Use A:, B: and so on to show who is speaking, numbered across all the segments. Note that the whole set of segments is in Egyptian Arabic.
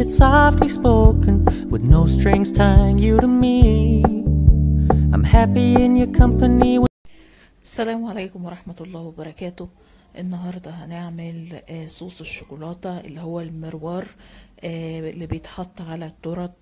A: softly spoken with no strings tying you to me. I'm happy in your company.
B: السلام عليكم ورحمة الله وبركاته النهاردة هنعمل آه، صوص الشوكولاتة اللي هو المروار آه، اللي بيتحط على التورت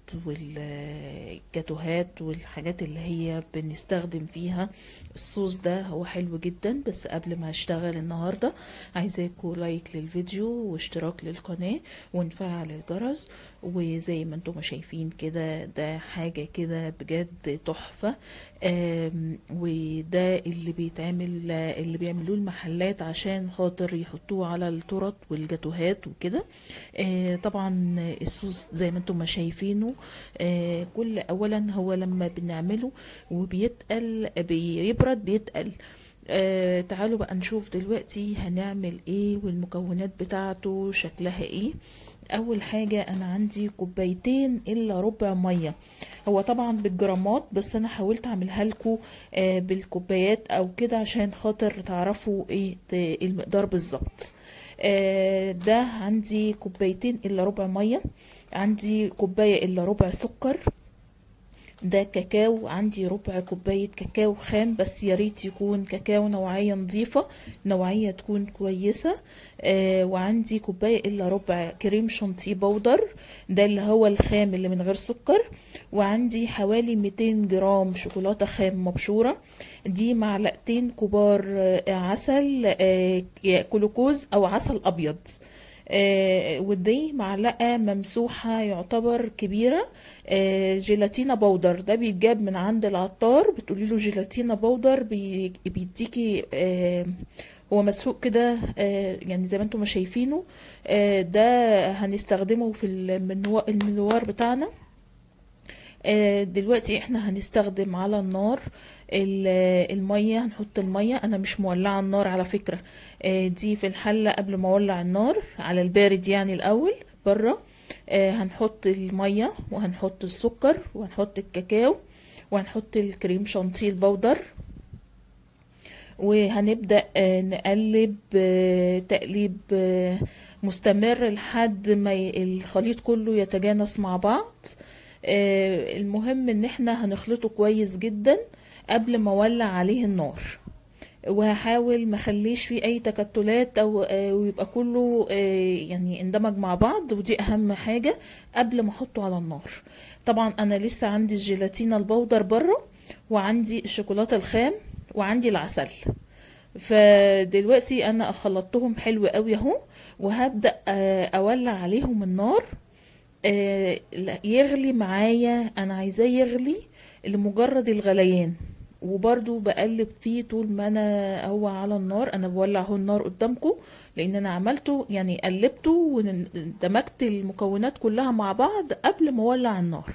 B: والجاتوهات والحاجات اللي هي بنستخدم فيها الصوص ده هو حلو جدا بس قبل ما اشتغل النهاردة عايزاكوا لايك للفيديو واشتراك للقناة ونفعل الجرس وزي ما انتم شايفين كده ده حاجة كده بجد تحفة آم، وده اللي بيتعمل اللي بيعملوه المحلات عشان خاطر يحطوه على التورت والجاتوهات وكده آه، طبعا الصوص زي ما انتم ما شايفينه آه، كل اولا هو لما بنعمله وبيتقل بيبرد بيتقل آه تعالوا بقى نشوف دلوقتي هنعمل ايه والمكونات بتاعته شكلها ايه اول حاجة انا عندي كوبايتين الا ربع مية هو طبعا بالجرامات بس انا حاولت اعملها لكم آه بالكوبايات او كده عشان خاطر تعرفوا ايه ت- المقدار بالظبط آه ده عندي كوبايتين الا ربع مية عندي كوباية الا ربع سكر ده كاكاو عندي ربع كوباية كاكاو خام بس يا ريت يكون كاكاو نوعية نظيفة نوعية تكون كويسة آه وعندي كوباية إلا ربع كريم شانتيه بودر ده اللي هو الخام اللي من غير سكر وعندي حوالي 200 جرام شوكولاتة خام مبشورة دي معلقتين كبار آه عسل آه كلوكوز أو عسل أبيض آه ودي معلقة ممسوحة يعتبر كبيرة آه جيلاتينا بودر ده بيتجاب من عند العطار بتقولي له جيلاتينا بودر بي- بيديكي آه هو مسروق كده آه يعني زي ما انتم ما شايفينه آه ده هنستخدمه في المنو- المنوار بتاعنا آه، دلوقتي احنا هنستخدم على النار ال- المية هنحط المية انا مش مولعة النار على فكرة آه، دي في الحلة قبل ما اولع النار على البارد يعني الاول بره آه، هنحط المية وهنحط السكر وهنحط الكاكاو وهنحط الكريم شانتيه البودر وهنبدأ آه، نقلب آه، تقليب آه، مستمر لحد ما ي- الخليط كله يتجانس مع بعض آه، المهم ان احنا هنخلطه كويس جدا قبل ما اولع عليه النار وهحاول ما اخليش فيه اي تكتلات او آه، ويبقى كله آه، يعني اندمج مع بعض ودي اهم حاجة قبل ما احطه على النار طبعا انا لسه عندي الجيلاتينا البودر بره وعندي الشوكولاتة الخام وعندي العسل فدلوقتي انا خلطتهم حلو قوي اهو وهبدأ آه، اولع عليهم النار آه، لا، يغلي معايا انا عايزاه يغلي لمجرد الغليان وبرضو بقلب فيه طول ما انا هو على النار انا بولع هو النار قدامكم لان انا عملته يعني قلبته ودمجت المكونات كلها مع بعض قبل ما اولع النار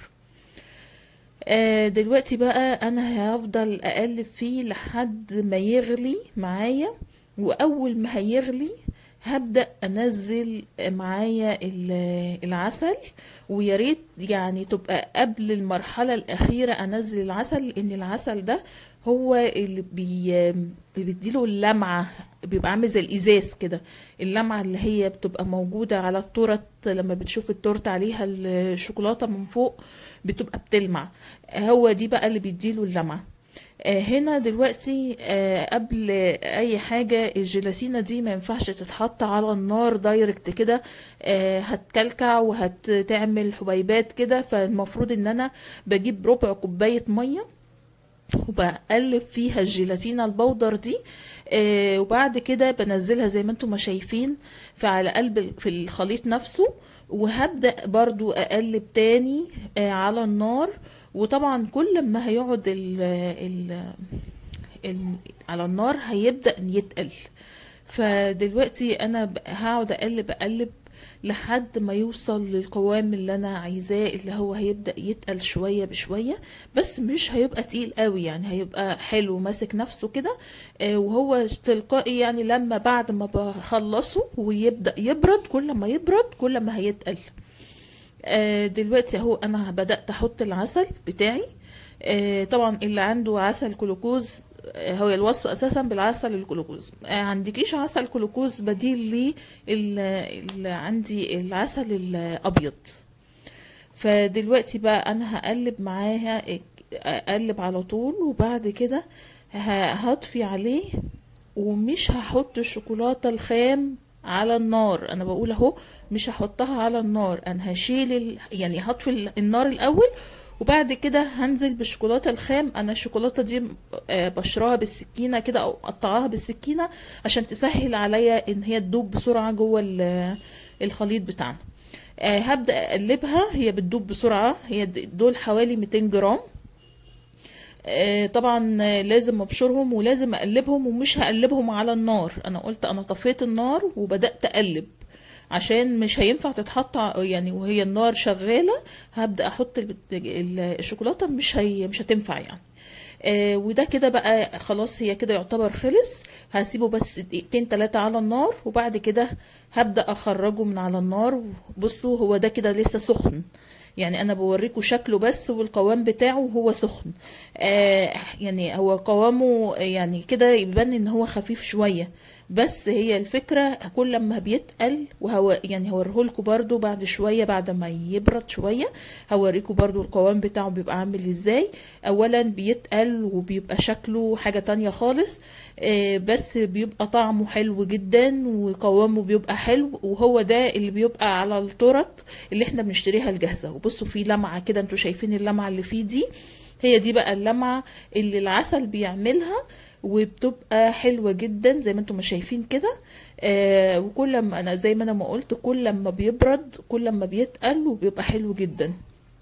B: آه، دلوقتي بقى انا هفضل اقلب فيه لحد ما يغلي معايا واول ما هيغلي هبدأ انزل معايا ال- العسل ويا ريت يعني تبقى قبل المرحلة الأخيرة انزل العسل لان العسل ده هو اللي بي بيديله اللمعة بيبقى عامل زي الإزاز كده اللمعة اللي هي بتبقى موجودة على التورت لما بتشوف التورت عليها الشوكولاتة من فوق بتبقى بتلمع هو دي بقى اللي بيديله اللمعة آه، هنا دلوقتي آه، قبل اي حاجة الجيلاتينا دي ما ينفعش تتحط على النار دايركت كده آه، هتكلكع وهتعمل حبيبات كده فالمفروض ان انا بجيب ربع كوباية مية وبقلب فيها الجيلاتينا البودر دي آه وبعد كده بنزلها زي ما انتم ما شايفين في على قلب في الخليط نفسه وهبدأ برضو اقلب تاني آه على النار وطبعا كل ما هيقعد ال ال ال على النار هيبدأ يتقل فدلوقتي انا ب- هقعد اقلب اقلب لحد ما يوصل للقوام اللي انا عايزاه اللي هو هيبدأ يتقل شوية بشوية بس مش هيبقى تقيل قوي يعني هيبقى حلو ماسك نفسه كده آه، وهو تلقائي يعني لما بعد ما بخلصه ويبدأ يبرد كل ما يبرد كل ما هيتقل آه، دلوقتي اهو انا بدأت احط العسل بتاعي آه، طبعا اللي عنده عسل كلوكوز آه، هو الوصف اساسا بالعسل الجلوكوز آه، عندكيش عسل جلوكوز بديل لي ال- اللي عندي العسل الابيض فدلوقتي بقى انا هقلب معاها اقلب على طول وبعد كده ه- هطفي عليه ومش هحط الشوكولاتة الخام على النار انا بقول اهو مش هحطها على النار انا هشيل ال... يعني هطفي ال- النار الاول وبعد كده هنزل بالشوكولاته الخام انا الشوكولاته دي آه، بشرها بالسكينه كده او اقطعها بالسكينه عشان تسهل عليا ان هي تدوب بسرعه جوه ال- الخليط بتاعنا آه، هبدا اقلبها هي بتدوب بسرعه هي د- دول حوالي 200 جرام آه، طبعا آه، لازم ابشرهم ولازم اقلبهم ومش هقلبهم على النار انا قلت انا طفيت النار وبدات اقلب عشان مش هينفع تتحط ع- يعني وهي النار شغاله هبدا احط ال- ال- الشوكولاته مش هي مش هتنفع يعني آه وده كده بقى خلاص هي كده يعتبر خلص هسيبه بس دقيقتين تلاتة على النار وبعد كده هبدأ أخرجه من على النار بصوا هو ده كده لسه سخن يعني أنا بوريكم شكله بس والقوام بتاعه هو سخن آه يعني هو قوامه يعني كده يبان إن هو خفيف شوية بس هي الفكرة كل لما بيتقل وهو يعني هوريهولكوا برضو بعد شوية بعد ما يبرد شوية هوريكوا برضو القوام بتاعه بيبقى عامل ازاي اولا بيتقل وبيبقى شكله حاجة تانية خالص آه، بس بيبقى طعمه حلو جدا وقوامه بيبقى حلو وهو ده اللي بيبقى على التورت اللي احنا بنشتريها الجاهزة وبصوا في لمعة كده انتوا شايفين اللمعة اللي فيه دي هي دي بقى اللمعة اللي العسل بيعملها وبتبقى حلوة جدا زي ما انتم ما شايفين كده آه وكل ما انا زي ما انا ما قلت كل لما بيبرد كل لما بيتقل وبيبقى حلو جدا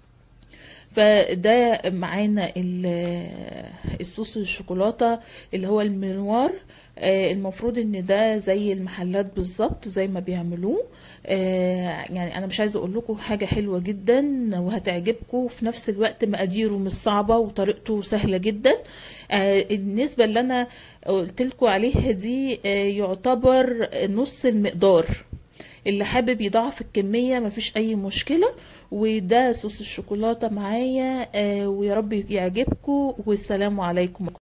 B: فده معانا ال- الصوص الشوكولاتة اللي هو المنوار آه، المفروض ان ده زي المحلات بالظبط زي ما بيعملوه آه، يعني انا مش عايزه اقول لكم حاجه حلوه جدا وهتعجبكم وفي نفس الوقت مقاديره مش صعبه وطريقته سهله جدا آه، النسبه اللي انا قلت لكم عليها دي آه، يعتبر نص المقدار اللي حابب يضاعف الكمية مفيش أي مشكلة وده صوص الشوكولاتة معايا آه، ويا رب يعجبكم والسلام عليكم